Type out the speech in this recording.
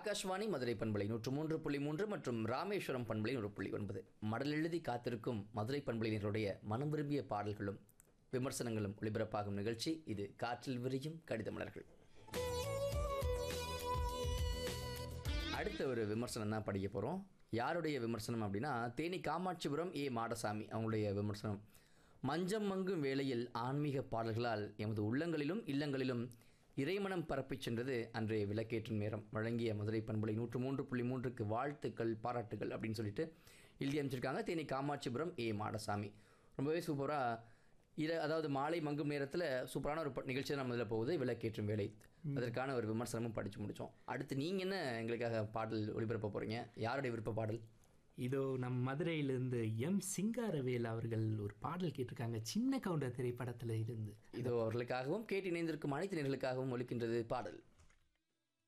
ஆகாஷ்வாணி மதுரை பண்பலை நூற்று மூன்று புள்ளி மூன்று மற்றும் ராமேஸ்வரம் பண்பலை நூறு புள்ளி ஒன்பது மடல் எழுதி காத்திருக்கும் மதுரை பண்பலையினருடைய மனம் விரும்பிய பாடல்களும் விமர்சனங்களும் ஒளிபரப்பாகும் நிகழ்ச்சி இது காற்றில் விரியும் கடித மலர்கள் அடுத்த ஒரு விமர்சனம் தான் படிக்க போகிறோம் யாருடைய விமர்சனம் அப்படின்னா தேனி காமாட்சிபுரம் ஏ மாடசாமி அவங்களுடைய விமர்சனம் மஞ்சம் மங்கும் வேளையில் ஆன்மீக பாடல்களால் எமது உள்ளங்களிலும் இல்லங்களிலும் இறைமனம் பரப்பிச் சென்றது அன்றைய விளக்கேற்றும் நேரம் வழங்கிய மதுரை பண்புலை நூற்று மூன்று புள்ளி மூன்றுக்கு வாழ்த்துக்கள் பாராட்டுகள் அப்படின்னு சொல்லிட்டு எழுதி அமைச்சிருக்காங்க தேனி காமாட்சிபுரம் ஏ மாடசாமி ரொம்பவே சூப்பராக இர அதாவது மாலை மங்கும் நேரத்தில் சூப்பரான ஒரு ப- நிகழ்ச்சி தான் நம்ம இதில் போகுது விளக்கேற்றும் வேலை அதற்கான ஒரு விமர்சனமும் படித்து முடித்தோம் அடுத்து நீங்கள் என்ன எங்களுக்காக பாடல் ஒளிபரப்ப போகிறீங்க யாருடைய விருப்ப பாடல் இதோ நம் மதுரையிலிருந்து எம் சிங்காரவேல் அவர்கள் ஒரு பாடல் கேட்டிருக்காங்க சின்ன கவுண்டர் திரைப்படத்துல இருந்து இதோ அவர்களுக்காகவும் கேட்டு இணைந்திருக்கும் அனைத்து நேர்களுக்காகவும் ஒலிக்கின்றது பாடல்